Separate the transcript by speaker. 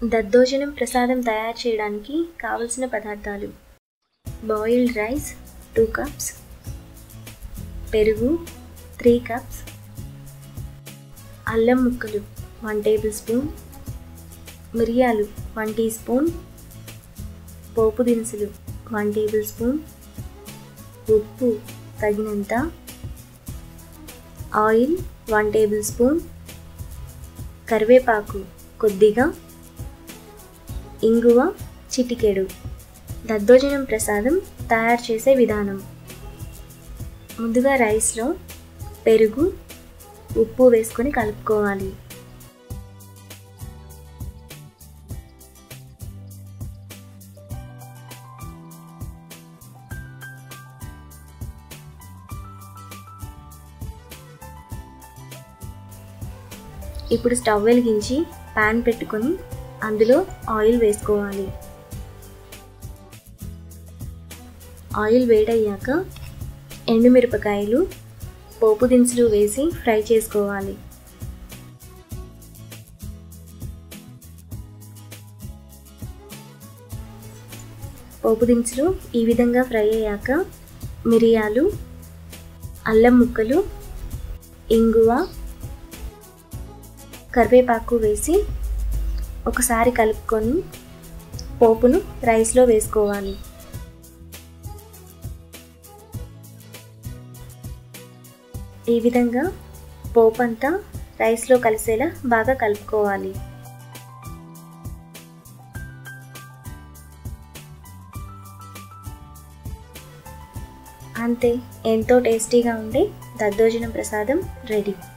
Speaker 1: దద్దోజనం ప్రసాదం తయారు చేయడానికి కావలసిన పదార్థాలు బాయిల్డ్ రైస్ టూ కప్స్ పెరుగు త్రీ కప్స్ అల్లం ముక్కలు వన్ టేబుల్ స్పూన్ మిరియాలు వన్ టీ స్పూన్ పోపు దినుసులు వన్ టేబుల్ స్పూన్ ఉప్పు తగినంత ఆయిల్ వన్ టేబుల్ స్పూన్ కరివేపాకు కొద్దిగా ఇంగువ చిటికెడు దద్దోజనం ప్రసాదం తయారు చేసే విధానం ముందుగా రైస్లో పెరుగు ఉప్పు వేసుకొని కలుపుకోవాలి ఇప్పుడు స్టవ్ వెలిగించి ప్యాన్ పెట్టుకొని అందులో ఆయిల్ వేసుకోవాలి ఆయిల్ వేడయ్యాక ఎండుమిరపకాయలు పోపు దినుసులు వేసి ఫ్రై చేసుకోవాలి పోపు దినుసులు ఈ విధంగా ఫ్రై అయ్యాక మిరియాలు అల్లం ముక్కలు ఇంగువ కరివేపాకు వేసి ఒకసారి కలుపుకొని పోపును రైస్లో వేసుకోవాలి ఈ విధంగా పోపు అంతా రైస్లో కలిసేలా బాగా కలుపుకోవాలి అంతే ఎంతో టేస్టీగా ఉండే దద్దోజనం ప్రసాదం రెడీ